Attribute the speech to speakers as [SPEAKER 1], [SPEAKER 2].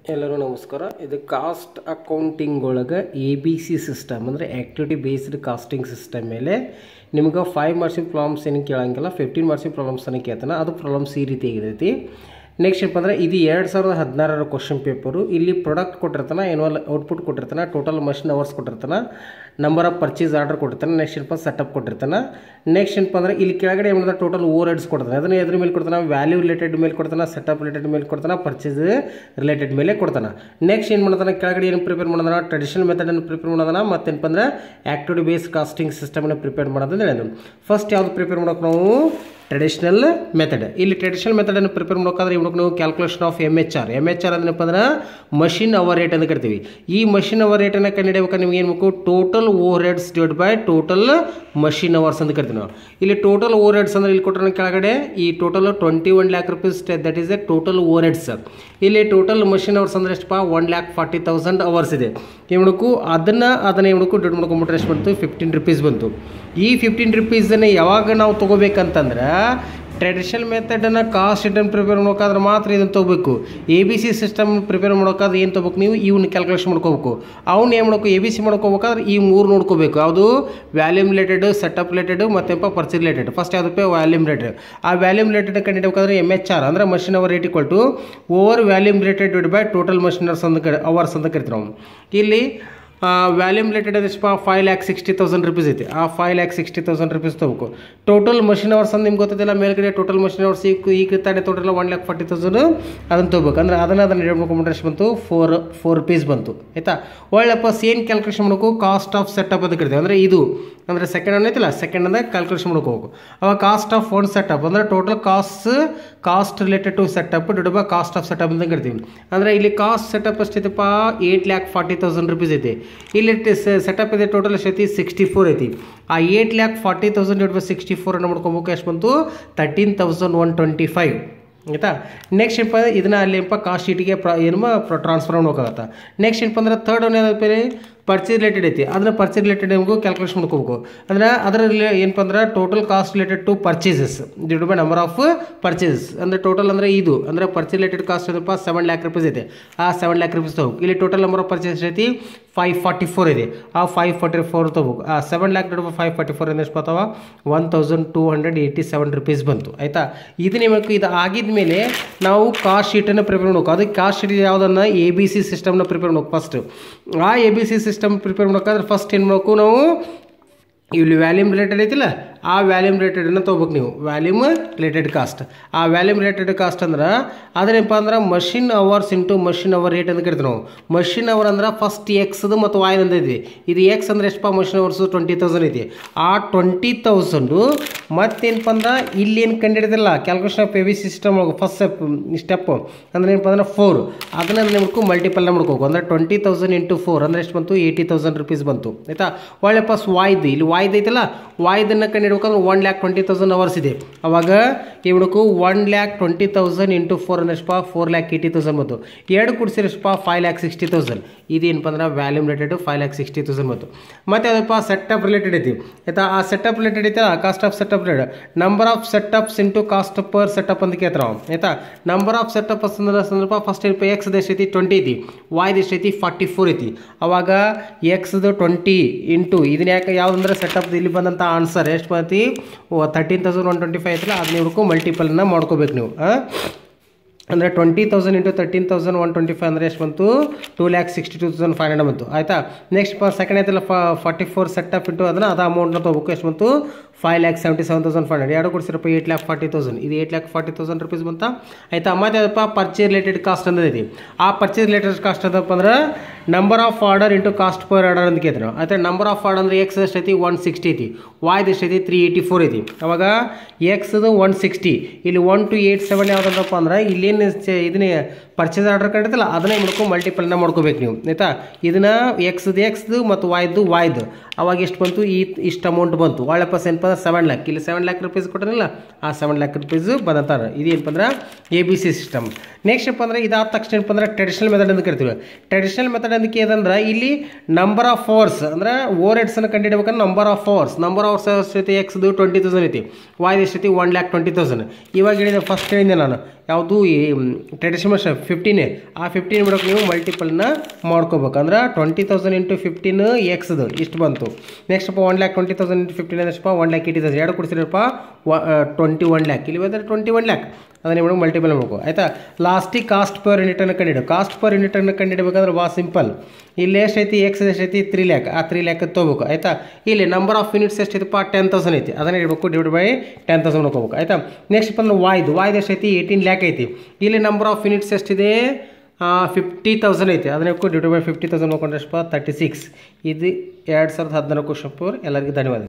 [SPEAKER 1] ಎಲ್ಲರೂ ನಮಸ್ಕಾರ ಇದು ಕಾಸ್ಟ್ ಅಕೌಂಟಿಂಗ್ ಒಳಗೆ ಎ ಬಿ ಸಿ ಸಿಸ್ಟಮ್ ಅಂದರೆ ಆ್ಯಕ್ಟಿವಿಟಿ ಬೇಸ್ಡ್ ಕಾಸ್ಟಿಂಗ್ ಸಿಸ್ಟಮ್ ಮೇಲೆ ನಿಮ್ಗೆ ಫೈವ್ ಮಾರ್ಕ್ಸಿನ ಪ್ರಾಬ್ಲಮ್ಸ್ ಏನು ಕೇಳಂಗಿಲ್ಲ ಫಿಫ್ಟೀನ್ ಮಾರ್ಕ್ಸಿನ ಪ್ರಾಬ್ಲಮ್ಸ್ ಅನ್ನ ಕೇಳ್ತಾನೆ ಅದು ಪ್ರಾಬ್ಲಮ್ಸ್ ಈ ರೀತಿ ಆಗಿರ್ತೈತಿ ನೆಕ್ಸ್ಟ್ ಏನಪ್ಪ ಅಂದ್ರೆ ಇದು ಎರಡು ಸಾವಿರದ ಹದಿನಾರರ ಕ್ವಶನ್ ಪೇಪರು ಇಲ್ಲಿ ಪ್ರಾಡಕ್ಟ್ ಕೊಟ್ಟಿರ್ತಾನೆ ಎನ್ವಲ್ ಔಟ್ಪುಟ್ ಕೊಟ್ಟಿರ್ತಾನೆ ಟೋಟಲ್ ಮಷಿನ್ ಅವರ್ಸ್ ಕೊಟ್ಟಿರ್ತಾನೆ ನಂಬರ್ ಆಫ್ ಪರ್ಚೇಸ್ ಆರ್ಡರ್ ಕೊಟ್ಟಿರ್ತಾನೆ ನೆಕ್ಸ್ಟ್ ಏನಪ್ಪ ಸೆಟಪ್ ಕೊಟ್ಟಿರ್ತಾನೆ ನೆಕ್ಸ್ಟ್ ಏನಪ್ಪ ಅಂದ್ರೆ ಇಲ್ಲಿ ಕೆಳಗಡೆ ಏನು ಮಾಡಿದ್ರೆ ಟೋಟಲ್ ಓವರ್ ಹೆಡ್ಸ್ ಕೊಡ್ತಾನೆ ಅದನ್ನ ಎದ್ರ ಮೇಲೆ ಕೊಡ್ತಾನೆ ವ್ಯಾಲ್ಯೂ ರಿಲೇಟೆಡ್ ಮೇಲೆ ಕೊಡ್ತಾನೆ ಸೆಟಪ್ ರಿಲೇಟೆಡ್ ಮೇಲೆ ಕೊಡ್ತಾನೆ ಪರ್ಚೇಸ್ ರಿಲೇಟೆಡ್ ಮೇಲೆ ಕೊಡ್ತಾನೆ ನೆಕ್ಸ್ಟ್ ಏನು ಮಾಡ್ತಾನೆ ಕೆಳಗಡೆ ಏನು ಪ್ರಿಪೇರ್ ಮಾಡೋದನ್ನ ಟ್ರೆಡಿಷನಲ್ ಮೆಥಡನ್ನು ಪ್ರಿಪೇರ್ ಮಾಡೋದನ್ನ ಮತ್ತೇನಪ್ಪ ಅಂದ್ರೆ ಆ್ಯಕ್ಟಿವಿಟಿ ಬೇಸ್ ಕಾಸ್ಟಿಂಗ್ ಸಿಸ್ಟಮನ್ನು ಪ್ರಿಪೇರ್ ಮಾಡೋದು ಹೇಳೋದು ಫಸ್ಟ್ ಯಾವ್ದು ಪ್ರಿಪೇರ್ ಮಾಡೋಕೆ ನಾವು ಟ್ರೆಡಿಷನಲ್ ಮೆಥಡ್ ಇಲ್ಲಿ ಟ್ರೆಡಿಷನಲ್ ಮೆಥಡನ್ನು ಪ್ರಿಪೇರ್ ಮಾಡೋಕ್ಕಾದ್ರೆ ಇವಾಗ ನಾವು calculation of M H R M H R ಅಂದ್ರಪ್ಪ ಅಂದ್ರೆ ಮಷಿನ್ ಅವರ್ ರೇಟ್ ಅಂತ ಕರಿತೀವಿ ಈ ಮಷಿನ್ ಅವರ್ ರೇಟನ್ನು ಕಂಡುಹಿಡಿಯಬೇಕಾದ್ರೆ ನಿಮ್ಗೆ ಏನು ಬೇಕು total overheads divide by total machine hours ಅಂತ ಕರಿತೀವಿ ನಾವು ಇಲ್ಲಿ ಟೋಟಲ್ ಓವರ್ ಹೆಡ್ಸ್ ಅಂದ್ರೆ ಇಲ್ಲಿ ಕೊಟ್ಟರೆ ಕೆಳಗಡೆ ಈ total twenty one lakh rupees that is a total overheads ಇಲ್ಲಿ ಟೋಟಲ್ ಮಷಿನ್ ಅವರ್ಸ್ ಅಂದ್ರೆ ಎಷ್ಟಪ್ಪ one lakh forty thousand hours ಇದೆ ಏನು ಮಾಡಬೇಕು ಅದನ್ನು ಅದನ್ನು ಏನು ಮಾಡಬೇಕು ಡಿಡ್ ಮಾಡ್ಕೊಂಬಿಟ್ರೆ ಎಷ್ಟು ಬಂತು ಫಿಫ್ಟೀನ್ ರುಪೀಸ್ ಬಂತು ಈ ಫಿಫ್ಟೀನ್ ರುಪೀಸನ್ನು ಯಾವಾಗ ನಾವು ತೊಗೋಬೇಕಂತಂದ್ರೆ ಟ್ರೆಡಿಷನಲ್ ಮೆಥಡನ್ನು ಕಾಸ್ಟ್ ಶೀಟನ್ನು ಪ್ರಿಪೇರ್ ಮಾಡ್ಬೇಕಾದ್ರೆ ಮಾತ್ರ ಇದನ್ನು ತೊಗೋಬೇಕು A B C system prepare ಮಾಡೋಕ್ಕಾದ್ರೆ ಏನು ತೊಗೋಬೇಕು ನೀವು ಇವ್ನ ಕ್ಯಾಲ್ಕುಲೇಷನ್ ಮಾಡ್ಕೋಬೇಕು ಅವ್ನು ಏನು ಮಾಡ್ಕೋ ಎ ಬಿ ಸಿ ಮಾಡ್ಕೋಬೇಕಾದ್ರೆ ಈ ಮೂರು ನೋಡ್ಕೋಬೇಕು ಯಾವುದು ವ್ಯಾಲ್ಯೂಮ್ ರಿಲೇಟೆಡ್ ಸೆಟಪ್ ರಿಲೇಟೆಡ್ ಮತ್ತೆಪ್ಪ ಪರ್ಚೇಸ್ ರಿಲೇಟೆಡ್ ಫಸ್ಟ್ ಯಾವುದಪ್ಪ ವ್ಯಾಲ್ಯೂಮ್ ರಿಲೇಟೆಡ್ ಆ ವ್ಯಾಲ್ಯೂಮ್ ರಿಲೇಟೆಡ್ ಕಂಡಿಡ್ಬೇಕಾದ್ರೆ ಎಮ್ ಎಚ್ ಆರ್ ಅಂದರೆ machine hour rate equal to over volume related divided by total machine hours ಅಂತ ಕರಿ ಅವರ್ಸ್ ಅಂತ ಕರಿತೀವಿ ನಾವು ಇಲ್ಲಿ ವ್ಯಾಲ್ಯೂಮ್ ರಿಲೇಟೆಡ್ ಅದೆಷ್ಟು five lakh sixty thousand rupees ಐತಿ ಆ five lakh sixty thousand rupees ತೊಗೋಬೇಕು ಟೋಟಲ್ ಮಷಿನ್ ಅವರ್ಸ್ ಅಂತ ನಿಮ್ಗೆ ಗೊತ್ತಿಲ್ಲ ಮೇಲ್ಗಡೆ ಟೋಟಲ್ ಮಷಿನ್ ಅವರ್ಸ್ ಈಗ ಈಗ ತಾನೆ total one lakh forty thousand ಅದನ್ನು ತೊಗೋಬೇಕು ಅಂದ್ರೆ ಅದನ್ನು ಅದನ್ನು ಹೇಳ್ಕೊಂಡ್ರೆ ಎಷ್ಟು ಬಂತು ಫೋರ್ ಫೋರ್ ರುಪೀಸ್ ಬಂತು ಆಯಿತಾ ಒಳ್ಳೆಪ್ಪ ಸೇಮ್ ಕ್ಯಾಲ್ಕುಲೇಷನ್ ಮಾಡಬೇಕು ಕಾಸ್ಟ್ ಆಫ್ ಸೆಟಪ್ ಅಂತ ಕರಿತೀವಿ ಅಂದರೆ ಇದು ಅಂದರೆ ಸೆಕೆಂಡ್ ಅನ್ನೈತಿಲ್ಲ ಸೆಕೆಂಡ್ ಅಂದರೆ ಕ್ಯಾಲ್ಕುಲೇಷನ್ ಮಾಡ್ಕೋಬೇಕು ಅವಾಗ ಕಾಸ್ಟ್ ಆಫ್ ಒನ್ ಸೆಟಪ್ ಅಂದರೆ total cost cost related to setup divided by cost of setup ಅಂತ ಕರಿತೀವಿ ಅಂದರೆ ಇಲ್ಲಿ ಕಾಸ್ಟ್ ಸೆಟಪ್ ಎಷ್ಟೈತಪ್ಪ eight lakh forty thousand rupees ಐತಿ ಇಲ್ಲಿ ಸೆಟಪ್ ಇದೆ ಟೋಟಲ್ ಎಷ್ಟೈತಿ ಸಿಕ್ಸ್ಟಿ ಫೋರ್ ಐತಿ ಆ eight lakh forty thousand divided by sixty four ಅನ್ನು ಮಾಡ್ಕೊಬೇಕು ಎಷ್ಟು ಬಂತು thirteen thousand one twenty five ಆಯಿತಾ ನೆಕ್ಸ್ಟ್ ಏನಪ್ಪ ಇದನ್ನ ಅಲ್ಲಿ ಏನಪ್ಪ ಕಾಸ್ಟ್ ಶೀಟಿಗೆ ಪ್ರ ಏನಪ್ಪ ಟ್ರಾನ್ಸ್ಫರ್ ಮಾಡೋಕ್ಕಾಗತ್ತೆ ನೆಕ್ಸ್ಟ್ ಏನಪ್ಪ ಅಂದ್ರೆ ಥರ್ಡ್ ಒನ್ ಏನಪ್ಪ ಪರ್ಚೇಸ್ ರಿಲೇಟೆಡ್ ಐತಿ ಅದನ್ನ ಪರ್ಚೇಸ್ ರಿಲೇಟೆಡ್ ನಮಗೂ ಕ್ಯಾಲ್ಕುಲೇಷನ್ ಮಾಡ್ಕೋಬೇಕು ಅಂದ್ರೆ ಅದರ ಏನಪ್ಪ ಅಂದ್ರೆ total cost related to purchases divided by number of purchases ಅಂದರೆ ಟೋಟಲ್ ಅಂದರೆ ಇದು ಅಂದರೆ ಪರ್ಚೇಸ್ ರಿಲೇಟೆಡ್ ಕಾಸ್ಟ್ ಏನಪ್ಪ ಸೆವೆನ್ ಲ್ಯಾಕ್ ರುಪೀಸ್ ಐತೆ ಆ ಸೆವೆನ್ ಲ್ಯಾಕ್ ರುಪೀಸ್ ತಗೋಬೇಕು ಇಲ್ಲಿ ಟೋಟಲ್ ನಂಬರ್ ಆಫ್ ಪರ್ಚೇಸ್ ಐತಿ ಫೈವ್ ಫಾರ್ಟಿ ಫೋರ್ ಇದೆ ಆ ಫೈವ್ ಫಾರ್ಟಿ ಫೋರ್ ತೊಗೋಬೇಕು ಆ seven lakh divided five forty four ಎಷ್ಟು ಬರ್ತಾವ one thousand two hundred eighty seven rupees ಬಂತು ಆಯಿತಾ ಇದು ನಿಮಗೆ ಇದು ಆಗಿದ ಮೇಲೆ ನಾವು ಕಾಸ್ಟ್ ಶೀಟನ್ನು ಪ್ರಿಪೇರ್ ಮಾಡ್ಬೇಕು ಅದಕ್ಕೆ ಕಾಸ್ಟ್ ಶೀಟ್ ಯಾವುದನ್ನು ಎ ಬಿ ಸಿ ಸಿಸ್ಟಮ್ನ ಪ್ರಿಪೇರ್ ಮಾಡ್ಬೇಕು ಫಸ್ಟ್ ಆ A B C system prepare ಮಾಡ್ಬೇಕಾದ್ರೆ ಫಸ್ಟ್ ಏನು ಮಾಡಬೇಕು ನಾವು ಇಲ್ಲಿ ವ್ಯಾಲ್ಯೂಮ್ ರಿಲೇಟೆಡ್ ಐತಿಲ್ಲ ಆ ವ್ಯಾಲ್ಯೂಮ್ ರಿಲೇಟೆಡನ್ನು ತೊಗೋಬೇಕು ನೀವು ವ್ಯಾಲ್ಯೂಮ್ ರಿಲೇಟೆಡ್ ಕಾಸ್ಟ್ ಆ ವ್ಯಾಲ್ಯೂಮ್ ರಿಲೇಟೆಡ್ ಕಾಸ್ಟ್ ಅಂದ್ರೆ ಅದೇನಪ್ಪ ಅಂದ್ರೆ machine hours into machine hour rate ಅಂತ ಕರಿತೀವಿ ನಾವು ಮಷಿನ್ ಅವರ್ ಅಂದ್ರೆ ಫಸ್ಟ್ ಎಕ್ಸ್ದು ಮತ್ತು ವಾಯ್ ಅಂತ ಐತಿ ಇದು ಎಕ್ಸ್ ಅಂದ್ರೆ ಎಷ್ಟಪ್ಪ ಮಷಿನ್ ಅವರ್ಸು ಟ್ವೆಂಟಿ ತೌಸಂಡ್ ಐತಿ ಆ ಟ್ವೆಂಟಿ ತೌಸಂಡು ಮತ್ತೇನಪ್ಪ ಅಂದ್ರೆ ಇಲ್ಲಿ ಏನು ಕಂಡಿಡಿದಿಲ್ಲ calculation of AV system first step step ಅಂದ್ರೆ ಏನಪ್ಪ ಅಂದ್ರೆ ಫೋರ್ ಅದನ್ನ ನಿಮ್ಗೆ ಮಲ್ಟಿಪಲ್ನ ಮಾಡ್ಕೋಬೇಕು ಅಂದ್ರೆ ಟ್ವೆಂಟಿ ತೌಸಂಡ್ ಇಂಟು ಫೋರ್ ಅಂದ್ರೆ ಎಷ್ಟು ಬಂತು ಏಯ್ಟಿ ತೌಸಂಡ್ ರುಪೀಸ್ ಬಂತು ಆಯಿತಾ ಒಳ್ಳೆ ಪಾಸ್ ವಾಯ್ದು ಇಲ್ಲಿ ವಾಯ್ದು ಐತಲ್ಲ ವಾಯ್ದನ್ನು ಕಂಡಿಡ್ಬೇಕಂದ್ರೆ one lakh twenty thousand hours ಇದೆ ಅವಾಗ ಇವ್ಡಕ್ಕೂ one lakh twenty thousand into four ಅಂದ್ರೆ ಎಷ್ಟಪ್ಪ ಫೋರ್ ಲ್ಯಾಕ್ ಏಯ್ಟಿ ತೌಸಂಡ್ ಬಂತು ಎರಡು ಕೂಡಿಸಿದ್ರೆ ಎಷ್ಟಪ್ಪ ಫೈವ್ ಲ್ಯಾಕ್ ಸಿಕ್ಸ್ಟಿ ತೌಸಂಡ್ ಇದೇನಪ್ಪ ಅಂದ್ರೆ volume related five lakh sixty thousand ಬಂತು ಮತ್ತೆ ಅದಪ್ಪ ಸೆಟಪ್ ರಿಲೇಟೆಡ್ ಐತಿ ಆಯ್ತಾ ಆ ಸೆಟಪ್ ರಿಲೇಟೆಡ್ ಐತಲ್ಲ cost of setup rate number of setups into cost per setup ಅಂತ ಕೇಳ್ತಾರೆ ನಾವು ಆಯ್ತಾ ನಂಬರ್ ಆಫ್ ಸೆಟಪ್ ಅಂದ್ರೆ ಸಂದರ್ಭ ಫಸ್ಟ್ ಏನಪ್ಪ ಎಕ್ಸ್ ಎಷ್ಟು ಐತಿ ಟ್ವೆಂಟಿ ಐತಿ ವಾಯ್ದು ಎಷ್ಟು ಐತಿ ಫಾರ್ಟಿ ಫೋರ್ ಐತಿ ಅವಾಗ ಎಕ್ಸ್ದು ಟ್ವೆಂಟಿ ಇಂಟು ಇದನ್ನ ಯಾಕೆ ಯಾವುದಂದ್ರೆ ಸೆಟಪ್ ಇಲ್ಲಿ ಬಂದಂಥ ಆನ್ಸರ್ ಎಷ್ಟು ಬಂತಿ thirteen thousand one twenty five ಐತಲ್ಲ ಅದನ್ನ ಇವ್ರಿಗೂ ಮಲ್ಟಿಪಲ್ನ ಮಾಡ್ಕೋಬೇಕು ನೀವು ಅಂದರೆ twenty thousand into thirteen thousand one twenty five ಅಂದರೆ ಎಷ್ಟು ಬಂತು two lakh sixty two thousand five hundred ಬಂತು ಆಯಿತಾ ನೆಕ್ಸ್ಟ್ ಪ ಸೆಕೆಂಡ್ ಐತಲ್ಲ ಫಾರ್ಟಿ ಫೋರ್ ಸೆಟಪ್ ಇಂಟು ಅದನ್ನು ಅದು ಅಮೌಂಟ್ನ ತೊಗೋಬೇಕು ಎಷ್ಟು ಬಂತು five lakh seventy seven thousand five hundred ಎರಡು ಕೊಡ್ಸಿರಪ್ಪ ಏಯ್ಟ್ ಲ್ಯಾಕ್ ಫಾರ್ಟಿ ತೌಸಂಡ್ ಇದು eight lakh forty thousand rupees ಬಂತ ಆಯಿತಾ ಮತ್ತೆ ಅದಪ್ಪ ಪರ್ಚೇಸ್ ರಿಲೇಟೆಡ್ ಕಾಸ್ಟ್ ಅನ್ನೋದೈತಿ ಆ ಪರ್ಚೇಸ್ ರಿಲೇಟೆಡ್ ಕಾಸ್ಟ್ ಅದಪ್ಪ ಅಂದ್ರೆ number of order into cost per order ಅಂತ ಕೇಳ್ತಾರೆ ನಾವು ಆಯ್ತಾ ನಂಬರ್ ಆಫ್ ಆರ್ಡರ್ ಅಂದ್ರೆ ಎಕ್ಸ್ ಎಷ್ಟು ಐತಿ ಒನ್ ಸಿಕ್ಸ್ಟಿ ಐತಿ ವಾಯ್ದು ಎಷ್ಟು ಐತಿ ತ್ರೀ ಏಯ್ಟಿ ಫೋರ್ ಐತಿ ಅವಾಗ ಎಕ್ಸ್ದು ಒನ್ ಸಿಕ್ಸ್ಟಿ ಇಲ್ಲಿ ಒನ್ ಟು ಏಯ್ಟ್ ಸೆವೆನ್ ಯಾವುದಪ್ಪ ಅಂದ್ರೆ ಇಲ್ಲೇನು ಇದನ್ನೇ ಪರ್ಚೇಸ್ ಆರ್ಡರ್ ಕಂಡಿರ್ತಲ್ಲ ಅದನ್ನೇ ಮಾಡ್ಕೊಂಡು ಮಲ್ಟಿಪಲ್ನ ಮಾಡ್ಕೋಬೇಕು ನೀವು ಆಯಿತಾ ಇದನ್ನ ಎಕ್ಸ್ದು ಎಕ್ಸ್ದು ಮತ್ತು ವಾಯ್ದು ವಾಯ್ದು ಅವಾಗ ಎಷ್ಟು ಬಂತು ಈ ಇಷ್ಟು ಅಮೌಂಟ್ ಬಂತು ಒಳ್ಳೆ ಪಸ್ ಏನಪ್ಪ ಏನಪ್ಪ ಸೆವೆನ್ ಲ್ಯಾಕ್ ಇಲ್ಲಿ ಸೆವೆನ್ ಲ್ಯಾಕ್ ರುಪೀಸ್ ಕೊಟ್ಟನಿಲ್ಲ ಆ ಸೆವೆನ್ ಲ್ಯಾಕ್ ರುಪೀಸ್ ಬಂದಂತಾರೆ ಇದೇನಪ್ಪ ಅಂದ್ರೆ A B C system next ಏನಪ್ಪ ಅಂದ್ರೆ ಇದಾದ ತಕ್ಷಣ ಏನಪ್ಪ ಅಂದ್ರೆ ಟ್ರೆಡಿಷನಲ್ ಮೆಥಡ್ ಅಂತ ಕರಿತೀವಿ ಟ್ರೆಡಿಷನಲ್ ಮೆಥಡ್ ಅದಕ್ಕೆ ಏನಂದ್ರೆ ಇಲ್ಲಿ ನಂಬರ್ ಆಫ್ ಫೋರ್ಸ್ ಅಂದ್ರೆ ಓವರ್ ಹೆಡ್ಸನ್ನು ಕಂಡುಹಿಡಬೇಕಂದ್ರೆ number of force number of force ಐತಿ ಎಕ್ಸ್ದು ಟ್ವೆಂಟಿ ತೌಸಂಡ್ ಐತಿ ವಾಯ್ದು ಎಷ್ಟೈತಿ ಒನ್ ಲ್ಯಾಕ್ ಟ್ವೆಂಟಿ ತೌಸಂಡ್ ಇವಾಗ ಹೇಳಿದೆ ಫಸ್ಟ್ ಹೇಳಿದೆ ನಾನು ಯಾವುದು ಈ ಟ್ರೆಡಿಷನಲ್ ಫಿಫ್ಟೀನೇ ಆ ಫಿಫ್ಟೀನ್ ಬಿಡೋಕೆ ನೀವು ಮಲ್ಟಿಪಲ್ನ ಮಾಡ್ಕೋಬೇಕು ಅಂದ್ರೆ ಟ್ವೆಂಟಿ ತೌಸಂಡ್ ಇಂಟು ಫಿಫ್ಟೀನ್ ಎಕ್ಸ್ದು ಇಷ್ಟು ಬಂತು next one lakh twenty thousand into fifteen ಎಷ್ಟಪ್ಪ ಒನ್ ಲ್ಯಾಕ್ ಏಯ್ಟಿ ತೌಸಂಡ್ ಎರಡು ಕೊಡ್ಸಿರಪ್ಪ ಟ್ವೆಂಟಿ ಒನ್ ಲ್ಯಾಕ್ ಇಲ್ಲಿ ಬಂದರೆ ಟ್ವೆಂಟಿ ಒನ್ ಲ್ಯಾಕ್ ಅದನ್ನ ಮೇಡಮ್ ಮಲ್ಟಿಪಲ್ ಮಾಡಬೇಕು ಆಯಿತಾ ಲಾಸ್ಟಿಗೆ ಕಾಸ್ಟ್ ಪರ್ ಯೂನಿಟನ್ನು ಕಂಡಿಡು ಕಾಸ್ಟ್ ಪರ್ ಯೂನಿಟನ್ನು ಕಂಡಿಡ್ಬೇಕಂದ್ರೆ ಭಾಳ ಸಿಂಪಲ್ ಇಲ್ಲಿ ಎಷ್ಟೈತಿ ಎಕ್ಸ್ ಎಷ್ಟೈತಿ ತ್ರೀ ಲ್ಯಾಕ್ ಆ ತ್ರೀ ಲ್ಯಾಕ್ ತೊಗೋಬೇಕು ಆಯಿತಾ ಇಲ್ಲಿ ನಂಬರ್ ಆಫ್ ಯೂನಿಟ್ಸ್ ಎಷ್ಟೈತಪ್ಪ ಟೆನ್ ತೌಸಂಡ್ ಐತಿ ಅದನ್ನ ಇಡಬೇಕು ಡಿವೈಡ್ ಬೈ ಟೆನ್ ತೌಸಂಡ್ ನೋಡ್ಕೋಬೇಕು ಆಯಿತಾ ನೆಕ್ಸ್ಟ್ ಬಂದ್ರೆ ವಾಯ್ದು ವಾಯ್ದು ಎಷ್ಟೈತಿ ಏಯ್ಟೀನ್ ಲ್ಯಾಕ್ ಐತಿ ಇಲ್ಲಿ ನಂಬರ್ ಆಫ್ ಯೂನಿಟ್ಸ್ ಎಷ್ಟಿದೆ ಫಿಫ್ಟಿ ತೌಸಂಡ್ ಐತಿ ಅದನ್ನ ಡಿವೈಡ್ ಬೈ ಫಿಫ್ಟಿ ತೌಸಂಡ್ ನೋಡ್ಕೊಂಡ್ರೆ ತರ್ಟಿ ಸಿಕ್ಸ್ ಇದು ಎರಡು ಸಾವಿರದ ಹದಿನಾಲ್ಕು ಕ್ವಶನ್ ಎಲ್ಲರಿಗೂ ಧನ್ಯವಾದ